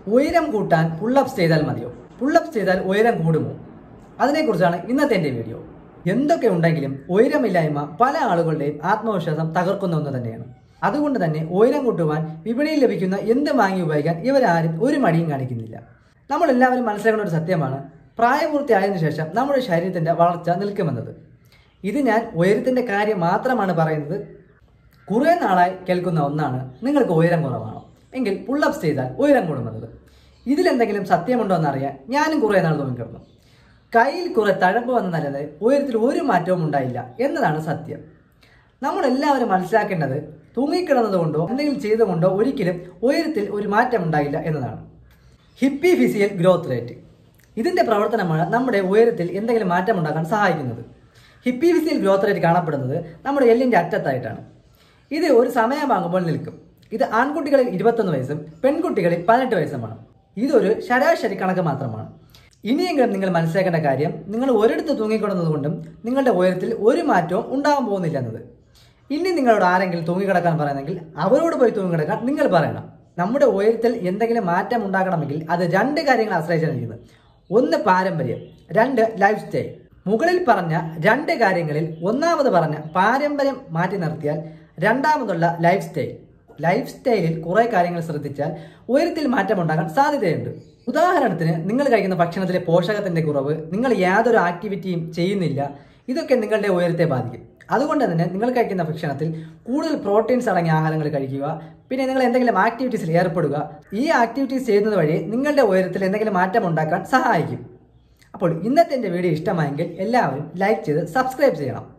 ഉയരം കൂട്ടാൻ പുള്ളപ്സ് ചെയ്താൽ മതിയോ പുള്ളപ്സ് ചെയ്താൽ ഉയരം കൂടുമോ അതിനെക്കുറിച്ചാണ് ഇന്നത്തെ എൻ്റെ വീഡിയോ എന്തൊക്കെ ഉണ്ടെങ്കിലും ഉയരമില്ലായ്മ പല ആളുകളുടെയും ആത്മവിശ്വാസം തകർക്കുന്ന ഒന്ന് തന്നെയാണ് അതുകൊണ്ട് തന്നെ ഉയരം കൂട്ടുവാൻ വിപണിയിൽ ലഭിക്കുന്ന എന്ത് വാങ്ങി ഉപയോഗിക്കാൻ ഇവരാരും ഒരു മടിയും കാണിക്കുന്നില്ല നമ്മളെല്ലാവരും മനസ്സിലാക്കുന്ന ഒരു സത്യമാണ് പ്രായപൂർത്തിയായതിനു ശേഷം നമ്മുടെ ശരീരത്തിൻ്റെ വളർച്ച നിൽക്കുമെന്നത് ഇത് ഞാൻ ഉയരത്തിൻ്റെ കാര്യം മാത്രമാണ് പറയുന്നത് കുറേ നാളായി കേൾക്കുന്ന ഒന്നാണ് നിങ്ങൾക്ക് ഉയരം കുറവാണോ എങ്കിൽ പുള്ളപ്സ് ചെയ്താൽ ഉയരം കൂടുമെന്നത് ഇതിലെന്തെങ്കിലും സത്യമുണ്ടോ എന്നറിയാൻ ഞാനും കുറേ നാൾ തോന്നിക്കിടന്നു കയ്യിൽ കുറെ തഴമ്പ് വന്നതല്ലാതെ ഉയരത്തിൽ ഒരു മാറ്റവും ഉണ്ടായില്ല എന്നതാണ് സത്യം നമ്മളെല്ലാവരും മനസ്സിലാക്കേണ്ടത് തൂങ്ങിക്കിടന്നത് കൊണ്ടോ എന്തെങ്കിലും ചെയ്തുകൊണ്ടോ ഒരിക്കലും ഉയരത്തിൽ ഒരു മാറ്റം ഉണ്ടാകില്ല എന്നതാണ് ഹിപ്പി ഫിസിയൽ ഗ്രോത്ത് റേറ്റ് ഇതിന്റെ പ്രവർത്തനമാണ് നമ്മുടെ ഉയരത്തിൽ എന്തെങ്കിലും മാറ്റം ഉണ്ടാക്കാൻ സഹായിക്കുന്നത് ഹിപ്പി ഫിസിയൽ ഗ്രോത്ത് റേറ്റ് കാണപ്പെടുന്നത് നമ്മുടെ എല്ലിന്റെ അറ്റത്തായിട്ടാണ് ഇത് ഒരു സമയമാകുമ്പോൾ നിൽക്കും ഇത് ആൺകുട്ടികളിൽ ഇരുപത്തൊന്ന് വയസ്സും പെൺകുട്ടികളിൽ പതിനെട്ട് വയസ്സുമാണ് ഇതൊരു ശരാശരി കണക്ക് മാത്രമാണ് ഇനിയെങ്കിലും നിങ്ങൾ മനസ്സിലാക്കേണ്ട കാര്യം നിങ്ങൾ ഒരിടത്ത് തൂങ്ങിക്കിടന്നത് കൊണ്ടും നിങ്ങളുടെ ഉയരത്തിൽ ഒരു മാറ്റവും ഉണ്ടാകാൻ പോകുന്നില്ല എന്നത് ഇനി നിങ്ങളോട് ആരെങ്കിലും തൂങ്ങിക്കിടക്കാൻ പറയുന്നെങ്കിൽ അവരോട് പോയി തൂങ്ങിക്കിടക്കാൻ നിങ്ങൾ പറയണം നമ്മുടെ ഉയരത്തിൽ എന്തെങ്കിലും മാറ്റം ഉണ്ടാകണമെങ്കിൽ അത് രണ്ട് കാര്യങ്ങൾ ആശ്രയിച്ചാണ് ഇരിക്കുന്നത് ഒന്ന് പാരമ്പര്യം രണ്ട് ലൈഫ് സ്റ്റൈൽ മുകളിൽ പറഞ്ഞ രണ്ട് കാര്യങ്ങളിൽ ഒന്നാമത് പറഞ്ഞ പാരമ്പര്യം മാറ്റി നിർത്തിയാൽ രണ്ടാമതുള്ള ലൈഫ് സ്റ്റൈൽ ലൈഫ് സ്റ്റൈലിൽ കുറെ കാര്യങ്ങൾ ശ്രദ്ധിച്ചാൽ ഉയരത്തിൽ മാറ്റം ഉണ്ടാകാൻ സാധ്യതയുണ്ട് ഉദാഹരണത്തിന് നിങ്ങൾ കഴിക്കുന്ന ഭക്ഷണത്തിലെ പോഷകത്തിന്റെ കുറവ് നിങ്ങൾ യാതൊരു ആക്ടിവിറ്റിയും ചെയ്യുന്നില്ല ഇതൊക്കെ നിങ്ങളുടെ ഉയരത്തെ ബാധിക്കും അതുകൊണ്ട് തന്നെ നിങ്ങൾ കഴിക്കുന്ന ഭക്ഷണത്തിൽ കൂടുതൽ പ്രോട്ടീൻസ് അടങ്ങിയ ആഹാരങ്ങൾ കഴിക്കുക പിന്നെ നിങ്ങൾ എന്തെങ്കിലും ആക്ടിവിറ്റീസിൽ ഏർപ്പെടുക ഈ ആക്ടിവിറ്റീസ് ചെയ്യുന്നത് വഴി നിങ്ങളുടെ ഉയരത്തിൽ എന്തെങ്കിലും മാറ്റം ഉണ്ടാക്കാൻ സഹായിക്കും അപ്പോൾ ഇന്നത്തെ എൻ്റെ വീഡിയോ ഇഷ്ടമായെങ്കിൽ എല്ലാവരും ലൈക്ക് ചെയ്ത് സബ്സ്ക്രൈബ് ചെയ്യണം